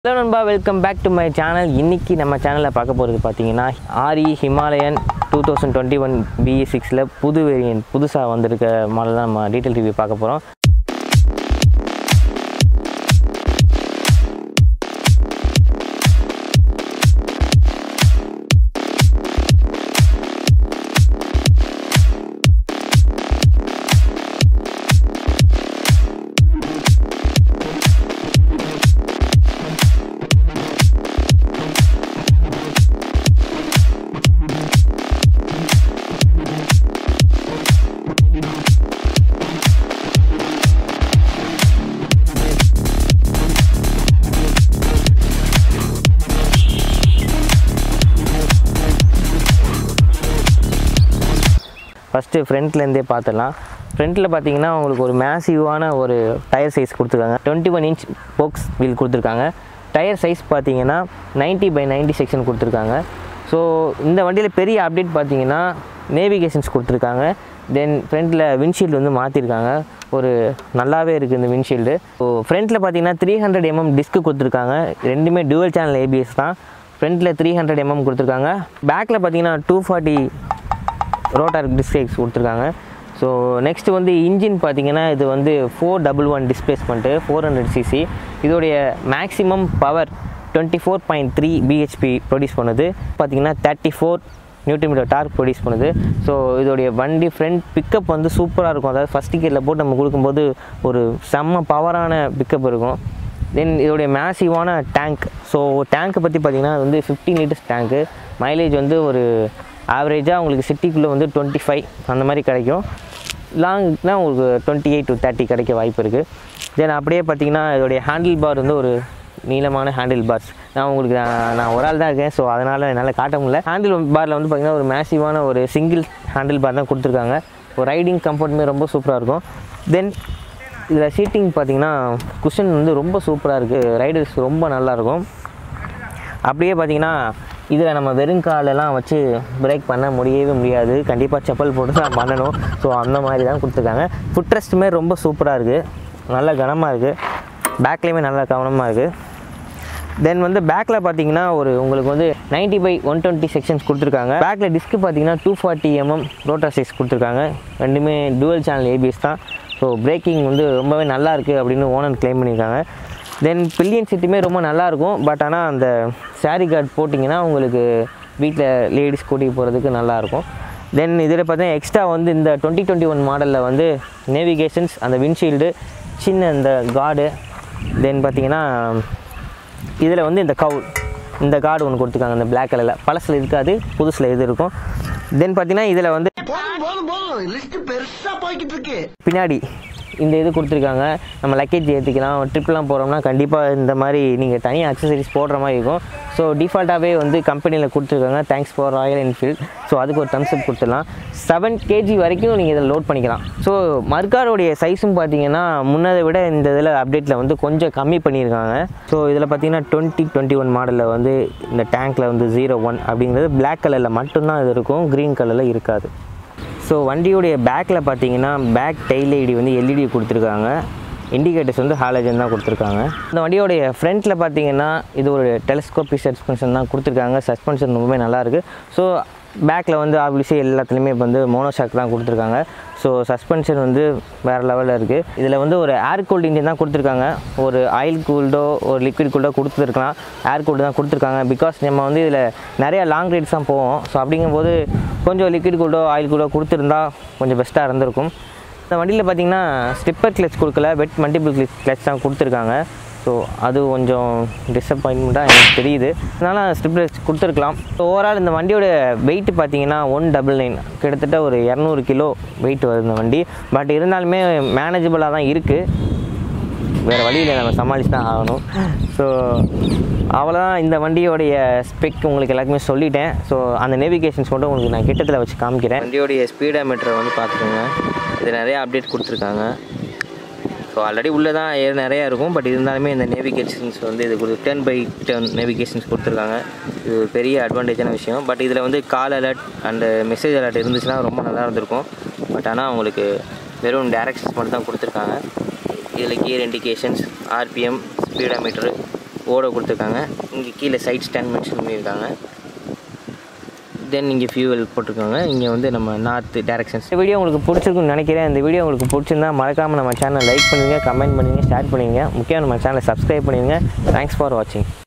hello நண்பா welcome back to my channel இன்னைக்கு நம்ம சேனலில் பார்க்க போகிறது பார்த்தீங்கன்னா ஆரி Himalayan two thousand twenty one பிஇ சிக்ஸில் புது வேரியன்ட் புதுசாக வந்திருக்க மாடல் தான் நம்ம டீட்டெயில் ரிவ்யூ பார்க்க போகிறோம் ஃபஸ்ட்டு ஃப்ரண்ட்லேருந்தே பார்த்துடலாம் ஃப்ரண்ட்டில் பார்த்தீங்கன்னா உங்களுக்கு ஒரு மேசிவான ஒரு டயர் சைஸ் கொடுத்துருக்காங்க twenty one inch spokes wheel கொடுத்துருக்காங்க டயர் சைஸ் பார்த்தீங்கன்னா 90 பை 90 செக்ஷன் கொடுத்துருக்காங்க ஸோ இந்த வண்டியில் பெரிய அப்டேட் பார்த்தீங்கன்னா நேவிகேஷன்ஸ் கொடுத்துருக்காங்க தென் ஃப்ரண்ட்டில் விண்ட்ஷீல்டு வந்து மாற்றிருக்காங்க ஒரு நல்லாவே இருக்குது இந்த விண்ட்ஷீல்டு ஸோ ஃப்ரண்ட்டில் பார்த்தீங்கன்னா த்ரீ ஹண்ட்ரட் எம்எம் டிஸ்க்கு கொடுத்துருக்காங்க ரெண்டுமே டுவல் சேனல் ஏபிஎஸ் தான் ஃப்ரண்ட்டில் த்ரீ ஹண்ட்ரட் எம்எம் கொடுத்துருக்காங்க பேக்கில் பார்த்தீங்கன்னா டூ ஃபார்ட்டி ரோட்டார் டிஸ்பிளேஸ் கொடுத்துருக்காங்க ஸோ நெக்ஸ்ட் வந்து இன்ஜின் பார்த்தீங்கன்னா இது வந்து four double one displacement four hundred CC இதோடைய maximum power twenty four point three BHP produce பண்ணுது பார்த்தீங்கன்னா thirty four newton metre torque produce பண்ணுது ஸோ இதோடைய வண்டி ஃப்ரண்ட் பிக்கப் வந்து சூப்பராக இருக்கும் அதாவது ஃபஸ்ட் கியரில் போட்டு நம்ம கொடுக்கும்போது ஒரு செம்ம பவரான பிக்கப் இருக்கும் தென் இதோடைய மேசிவான டேங்க் ஸோ டேங்க்கை பற்றி பார்த்தீங்கன்னா அது வந்து ஃபிஃப்டீன் லிட்டர்ஸ் டேங்க்கு மைலேஜ் வந்து ஒரு ஆவரேஜாக உங்களுக்கு சிட்டிக்குள்ளே வந்து டுவெண்ட்டி ஃபைவ் அந்த மாதிரி கிடைக்கும் லாங்னா உங்களுக்கு டுவெண்ட்டி எயிட் டு தேர்ட்டி கிடைக்க வாய்ப்பு இருக்குது தென் அப்படியே பார்த்தீங்கன்னா இதோடைய ஹேண்டில் பார் வந்து ஒரு நீளமான ஹேண்டில் பார்ஸ் நான் உங்களுக்கு நான் நான் ஒரு ஆள் தான் இருக்கேன் ஸோ அதனால் என்னால் காட்ட முடியல ஹேண்டில் பாரில் வந்து பார்த்திங்கன்னா ஒரு மேசிவான ஒரு சிங்கிள் ஹேண்டில் பார் தான் கொடுத்துருக்காங்க ஒரு ரைடிங் கம்ஃபர்ட்டுமே ரொம்ப சூப்பராக இருக்கும் தென் இதில் சீட்டிங் பார்த்தீங்கன்னா குஷன் வந்து ரொம்ப சூப்பராக இருக்குது ரைடர்ஸ் ரொம்ப நல்லாயிருக்கும் அப்படியே பார்த்தீங்கன்னா இதில் நம்ம வெறுங்காலெல்லாம் வச்சு பிரேக் பண்ண முடியவே முடியாது கண்டிப்பாக செப்பல் போட்டு தான் பண்ணணும் ஸோ அந்த மாதிரி தான் கொடுத்துருக்காங்க ஃபுட் ரெஸ்ட்டுமே ரொம்ப சூப்பராக இருக்குது நல்ல கனமாக இருக்குது பேக்லேயுமே நல்லா கவனமாக இருக்குது தென் வந்து பேக்கில் பார்த்தீங்கன்னா ஒரு உங்களுக்கு வந்து 90 பை ஒன் டுவெண்ட்டி செக்ஷன்ஸ் கொடுத்துருக்காங்க பேக்கில் டிஸ்க் பார்த்தீங்கன்னா two forty MM rotor size கொடுத்துருக்காங்க ரெண்டுமே டுவல் சேனல் ஏபிஎஸ் தான் ஸோ பிரேக்கிங் வந்து ரொம்பவே நல்லா இருக்குது அப்படின்னு ஓனர் க்ளைம் பண்ணியிருக்காங்க தென் பில்லியன் சீட்டுமே ரொம்ப நல்லாயிருக்கும் பட் ஆனால் அந்த சாரி கார்டு போட்டிங்கன்னா உங்களுக்கு வீட்டில் லேடிஸ் கூட்டிகிட்டு போகிறதுக்கு நல்லாயிருக்கும் தென் இதில் பார்த்தீங்கன்னா எக்ஸ்ட்ரா வந்து இந்த டுவெண்ட்டி டுவெண்ட்டி ஒன் மாடலில் வந்து நேவிகேஷன்ஸ் அந்த விண்ட்ஷீல்டு சின்ன இந்த கார்டு தென் பார்த்தீங்கன்னா இதில் வந்து இந்த கவு இந்த கார்டு ஒன்று கொடுத்துருக்காங்க இந்த பிளாக் கலரில் பழசில் இருக்காது புதுசில் இது இருக்கும் தென் பார்த்தீங்கன்னா இதில் வந்து போதும் போதும் போதும் லிஸ்ட் பெருசா போய்கிட்டு இருக்கு பின்னாடி இந்த இது கொடுத்துருக்காங்க நம்ம லக்கேஜ் ஏற்றிக்கலாம் ட்ரிப்லாம் போகிறோம்னா கண்டிப்பாக இந்த மாதிரி நீங்கள் தனியாக அக்சசரிஸ் போடுற மாதிரி இருக்கும் ஸோ டிஃபால்ட்டாகவே வந்து கம்பெனியில் கொடுத்துருக்காங்க thanks for Royal Enfield so அதுக்கு ஒரு தம்ஸ்அப் கொடுத்துடலாம் செவன் கேஜி வரைக்கும் நீங்கள் இதில் லோட் பண்ணிக்கலாம் ஸோ மர்காரோடைய சைஸும் பார்த்தீங்கன்னா முன்னதை விட இந்த இதில் அப்டேட்டில் வந்து கொஞ்சம் கம்மி பண்ணியிருக்காங்க ஸோ இதில் பார்த்தீங்கன்னா டுவெண்ட்டி டுவெண்ட்டி ஒன் மாடலில் வந்து இந்த டேங்க்கில் வந்து ஜீரோ ஒன் அப்படிங்கிறது பிளாக் கலரில் மட்டும்தான் இது இருக்கும் க்ரீன் கலரில் இருக்காது ஸோ வண்டியுடைய பேக்கில் பார்த்தீங்கன்னா பேக் டெய்ல் ஐடி வந்து எல்இடி கொடுத்துருக்காங்க இண்டிகேட்டர்ஸ் வந்து ஹாலஜன் தான் கொடுத்துருக்காங்க இந்த வண்டியோடைய ஃப்ரண்ட்டில் பார்த்தீங்கன்னா இது ஒரு டெலிஸ்கோபிக் சஸ்பென்ஷன் தான் கொடுத்துருக்காங்க சஸ்பென்ஷன் ரொம்பவே நல்லாயிருக்கு ஸோ பேக்கில் வந்து ஆப்வியஸி எல்லாத்துலேயுமே இப்போ வந்து மோனோஷாக் தான் கொடுத்துருக்காங்க ஸோ சஸ்பென்ஷன் வந்து வேறு லெவலில் இருக்குது இதில் வந்து ஒரு ஏர் கூல்டு இன்ஜின் தான் கொடுத்துருக்காங்க ஒரு ஆயில் கூல்டோ ஒரு லிக்விட் கூல்டோ கொடுத்துருக்கலாம் ஏர் கூல்டு தான் கொடுத்துருக்காங்க பிகாஸ் நம்ம வந்து இதில் நிறைய லாங் ரைட்ஸ் தான் போவோம் ஸோ அப்படிங்கும்போது கொஞ்சம் லிக்விட் கூல்டோ ஆயில் கூல்டோ கொடுத்துருந்தா கொஞ்சம் பெஸ்ட்டாக இருந்திருக்கும் இந்த வண்டியில் பார்த்தீங்கன்னா ஸ்டிப்பர் கிளச் கொடுக்கல வெட் மல்டிபிள் கிளச் கிளச் தான் கொடுத்துருக்காங்க ஸோ அது கொஞ்சம் டிசப்பாயின்மெண்ட்டாக எனக்கு தெரியுது அதனால் ஸ்டிப்பர் கிளச் கொடுத்துருக்கலாம் ஸோ ஓவரால் இந்த வண்டியோட வெயிட் பார்த்தீங்கன்னா ஒன் டபுள் நைன் கிட்டத்தட்ட ஒரு இரநூறு கிலோ வெயிட் வருது இந்த வண்டி பட் இருந்தாலுமே மேனேஜபிளாக தான் இருக்குது வேறு வழியில் நம்ம சமாளித்து தான் ஆகணும் ஸோ அவ்வளோதான் இந்த வண்டியோடைய ஸ்பெக் உங்களுக்கு எல்லாருக்குமே சொல்லிட்டேன் ஸோ அந்த நேவிகேஷன்ஸ் மட்டும் உங்களுக்கு நான் கிட்டத்தில் வச்சு காமிக்கிறேன் வண்டியோடைய ஸ்பீடோமீட்டரை வந்து பார்த்துக்கோங்க இது நிறைய அப்டேட் கொடுத்துருக்காங்க ஸோ ஆல்ரெடி உள்ளே தான் ஏர் நிறையா இருக்கும் பட் இருந்தாலுமே இந்த நேவிகேஷன்ஸ் வந்து இது கொடு டென் பை டென் நேவிகேஷன்ஸ் கொடுத்துருக்காங்க இது ஒரு பெரிய அட்வான்டேஜான விஷயம் பட் இதில் வந்து call alert and message alert இருந்துச்சுன்னா ரொம்ப நல்லா இருந்திருக்கும் பட் ஆனால் உங்களுக்கு வெறும் டேரக்ஷன்ஸ் மட்டும் தான் கொடுத்துருக்காங்க இதில் கியர் இண்டிகேஷன்ஸ் ஆர்பிஎம் ஸ்பீடோமீட்டரு ஓட கொடுத்துருக்காங்க இங்கே கீழே சைட் ஸ்டாண்ட் மென்ஷன் பண்ணியிருக்காங்க தென் இங்கே ஃபியூவல் போட்டிருக்காங்க இங்கே வந்து நம்ம நார்த்து டேரக்ஷன்ஸ் இந்த வீடியோ உங்களுக்கு பிடிச்சிருக்குன்னு நினைக்கிறேன் இந்த வீடியோ உங்களுக்கு பிடிச்சிருந்தா மறக்காமல் நம்ம சேனலை லைக் பண்ணுவீங்க கமெண்ட் பண்ணுவீங்க ஷேர் பண்ணுவீங்க முக்கியம் நம்ம சேனலை சப்ஸ்கிரைப் பண்ணுவீங்க தேங்க்ஸ் ஃபார் வாட்சிங்